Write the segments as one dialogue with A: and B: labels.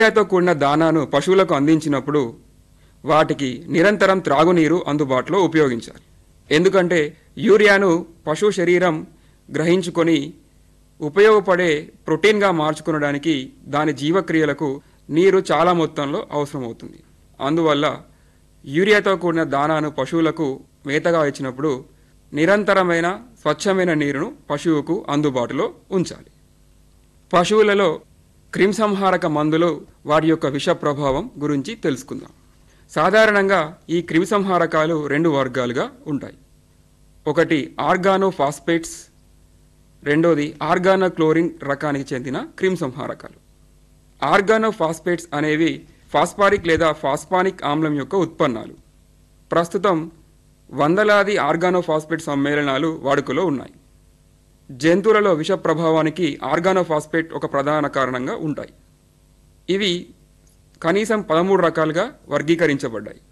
A: యూరియాతో కూడిన దానాను పశువులకు అందించినప్పుడు వాటికి నిరంతరం త్రాగునీరు అందుబాటులో ఉపయోగించాలి ఎందుకంటే యూరియాను పశువు శరీరం గ్రహించుకొని ఉపయోగపడే ప్రోటీన్గా మార్చుకునడానికి దాని జీవక్రియలకు నీరు చాలా మొత్తంలో అవసరమవుతుంది అందువల్ల యూరియాతో కూడిన దానాను పశువులకు మేతగా ఇచ్చినప్పుడు నిరంతరమైన స్వచ్ఛమైన నీరును పశువుకు అందుబాటులో ఉంచాలి పశువులలో క్రిమిసంహారక మందులు వాటి యొక్క విష ప్రభావం గురించి తెలుసుకుందాం సాధారణంగా ఈ క్రిమిసంహారకాలు రెండు వర్గాలుగా ఉంటాయి ఒకటి ఆర్గానో ఫాస్ఫేట్స్ రెండోది ఆర్గానో క్లోరిన్ రకానికి చెందిన క్రిమిసంహారకాలు ఆర్గానో ఫాస్ఫేట్స్ అనేవి ఫాస్పారిక్ లేదా ఫాస్పానిక్ ఆమ్లం యొక్క ఉత్పన్నాలు ప్రస్తుతం వందలాది ఆర్గానో ఫాస్ఫేట్ సమ్మేళనాలు వాడుకలో ఉన్నాయి జంతువులలో విష ప్రభావానికి ఆర్గానోఫాస్ఫేట్ ఒక ప్రధాన కారణంగా ఉంటాయి ఇవి కనీసం పదమూడు రకాలుగా వర్గీకరించబడ్డాయి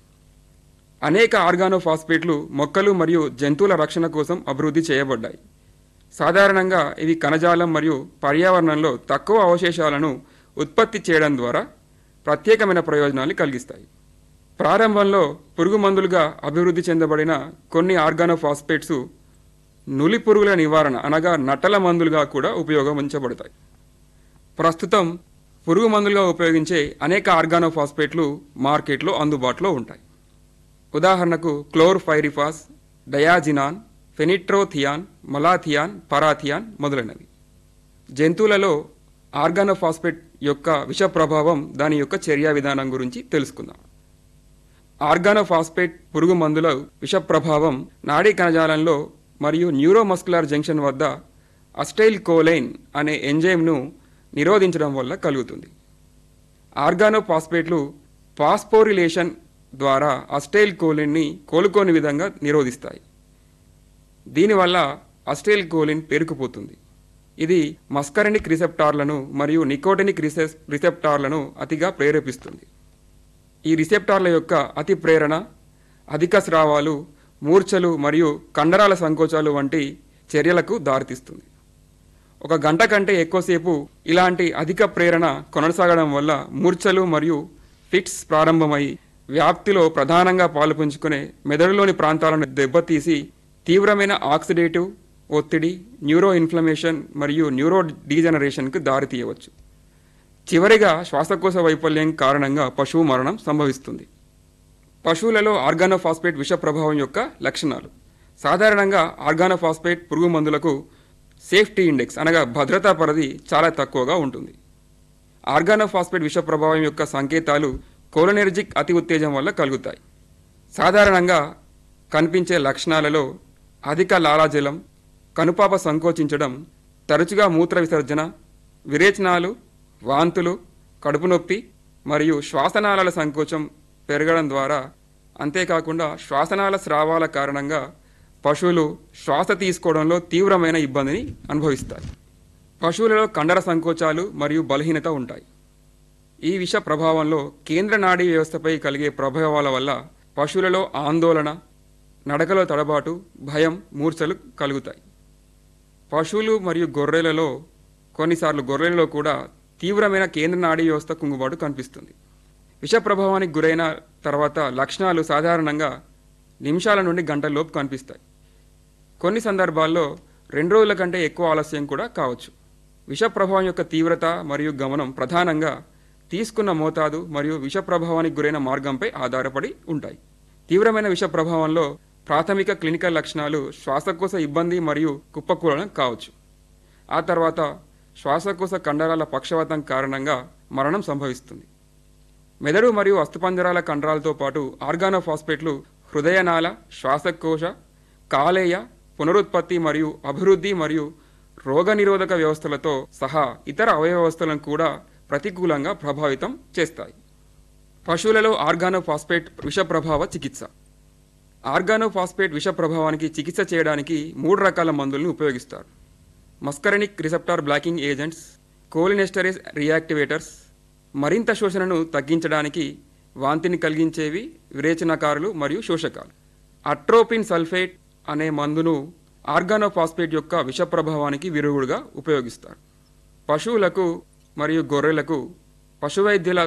A: అనేక ఆర్గానోఫాస్ఫేట్లు మొక్కలు మరియు జంతువుల రక్షణ కోసం అభివృద్ధి చేయబడ్డాయి సాధారణంగా ఇవి కణజాలం మరియు పర్యావరణంలో తక్కువ అవశేషాలను ఉత్పత్తి చేయడం ద్వారా ప్రత్యేకమైన ప్రయోజనాలు కలిగిస్తాయి ప్రారంభంలో పురుగు మందులుగా అభివృద్ధి చెందబడిన కొన్ని ఆర్గానోఫాస్ఫేట్స్ నులి పురుగుల నివారణ అనగా నట్టల మందులుగా కూడా ఉపయోగించబడతాయి ప్రస్తుతం పురుగు మందులుగా ఉపయోగించే అనేక ఆర్గానోఫాస్ఫేట్లు మార్కెట్లో అందుబాటులో ఉంటాయి ఉదాహరణకు క్లోర్ఫైరిఫాస్ డయాజినాన్ ఫెనిట్రోథియాన్ మలాథియాన్ పరాథియాన్ మొదలైనవి జంతువులలో ఆర్గానోఫాస్ఫేట్ యొక్క విష ప్రభావం దాని యొక్క చర్యా విధానం గురించి తెలుసుకుందాం ఆర్గానోఫాస్ఫేట్ పురుగు మందుల విష ప్రభావం నాడీ కణజాలంలో మరియు న్యూరోమస్కులర్ జంక్షన్ వద్ద అస్టైల్ కోలైన్ అనే ఎంజైమ్ను నిరోధించడం వల్ల కలుగుతుంది ఆర్గానోఫాస్ఫేట్లు ఫాస్ఫోరిలేషన్ ద్వారా అస్టైల్ కోలిన్ని కోలుకోని విధంగా నిరోధిస్తాయి దీనివల్ల అస్టైల్ కోలిన్ పేరుకుపోతుంది ఇది మస్కరినిక్ రిసెప్టార్లను మరియు నికోటినిక్ రిసెస్ రిసెప్టార్లను అతిగా ప్రేరేపిస్తుంది ఈ రిసెప్టార్ల యొక్క అతి ప్రేరణ అధిక స్రావాలు మూర్ఛలు మరియు కండరాల సంకోచాలు వంటి చర్యలకు దారితీస్తుంది ఒక గంట కంటే ఎక్కువసేపు ఇలాంటి అధిక ప్రేరణ కొనసాగడం వల్ల మూర్ఛలు మరియు ఫిట్స్ ప్రారంభమై వ్యాప్తిలో ప్రధానంగా పాలుపంచుకునే మెదడులోని ప్రాంతాలను దెబ్బతీసి తీవ్రమైన ఆక్సిడేటివ్ ఒత్తిడి న్యూరో ఇన్ఫ్లమేషన్ మరియు న్యూరో డీజనరేషన్కు దారితీయవచ్చు చివరిగా శ్వాసకోశ వైఫల్యం కారణంగా పశువు మరణం సంభవిస్తుంది పశువులలో ఆర్గానోఫాస్ఫేట్ విష ప్రభావం యొక్క లక్షణాలు సాధారణంగా ఆర్గానోఫాస్ఫేట్ పురుగు మందులకు సేఫ్టీ ఇండెక్స్ అనగా భద్రతా పరిధి చాలా తక్కువగా ఉంటుంది ఆర్గానోఫాస్ఫేట్ విష ప్రభావం యొక్క సంకేతాలు కోలనెర్జిక్ అతి ఉత్తేజం వల్ల కలుగుతాయి సాధారణంగా కనిపించే లక్షణాలలో అధిక లాలాజలం కనుపాప సంకోచించడం తరచుగా మూత్ర విసర్జన విరేచనాలు వాంతులు కడుపు నొప్పి మరియు శ్వాసనాళాల సంకోచం పెరగడం ద్వారా అంతేకాకుండా శ్వాసనాళ స్రావాల కారణంగా పశువులు శ్వాస తీసుకోవడంలో తీవ్రమైన ఇబ్బందిని అనుభవిస్తాయి పశువులలో కండర సంకోచాలు మరియు బలహీనత ఉంటాయి ఈ విష ప్రభావంలో కేంద్ర నాడీ వ్యవస్థపై కలిగే ప్రభావాల వల్ల పశువులలో ఆందోళన నడకలో తడబాటు భయం మూర్ఛలు కలుగుతాయి పశువులు మరియు గొర్రెలలో కొన్నిసార్లు గొర్రెలలో కూడా తీవ్రమైన కేంద్ర నాడీ వ్యవస్థ కుంగుబాటు కనిపిస్తుంది విష ప్రభావానికి గురైన తర్వాత లక్షణాలు సాధారణంగా నిమిషాల నుండి గంటల్లోపు కనిపిస్తాయి కొన్ని సందర్భాల్లో రెండు రోజుల కంటే ఎక్కువ ఆలస్యం కూడా కావచ్చు విష ప్రభావం యొక్క తీవ్రత మరియు గమనం ప్రధానంగా తీసుకున్న మోతాదు మరియు విష ప్రభావానికి గురైన మార్గంపై ఆధారపడి ఉంటాయి తీవ్రమైన విష ప్రభావంలో ప్రాథమిక క్లినికల్ లక్షణాలు శ్వాసకోశ ఇబ్బంది మరియు కుప్పకూలడం కావచ్చు ఆ తర్వాత శ్వాసకోశ కండరాల పక్షవాతం కారణంగా మరణం సంభవిస్తుంది మెదడు మరియు అస్థిపంజరాల కండరాలతో పాటు ఆర్గానోఫాస్ఫేట్లు హృదయనాళ శ్వాసకోశ కాలేయ పునరుత్పత్తి మరియు అభివృద్ధి మరియు రోగనిరోధక వ్యవస్థలతో సహా ఇతర అవయవ వ్యవస్థలను కూడా ప్రతికూలంగా ప్రభావితం చేస్తాయి పశువులలో ఆర్గానోఫాస్ఫేట్ విష ప్రభావ చికిత్స ఆర్గానోఫాస్ఫేట్ విష ప్రభావానికి చికిత్స చేయడానికి మూడు రకాల మందులను ఉపయోగిస్తారు muscarinic receptor blocking agents cholinesterase reactivators మరింత శోషణను తగ్గించడానికి వాంతిని కలిగించేవి విరేచనకారులు మరియు శోషకాలు అట్రోపిన్ సల్ఫేట్ అనే మందును ఆర్గానోఫాస్ఫేట్ యొక్క విష ప్రభావానికి విరుగుడుగా ఉపయోగిస్తారు పశువులకు మరియు గొర్రెలకు పశువైద్యుల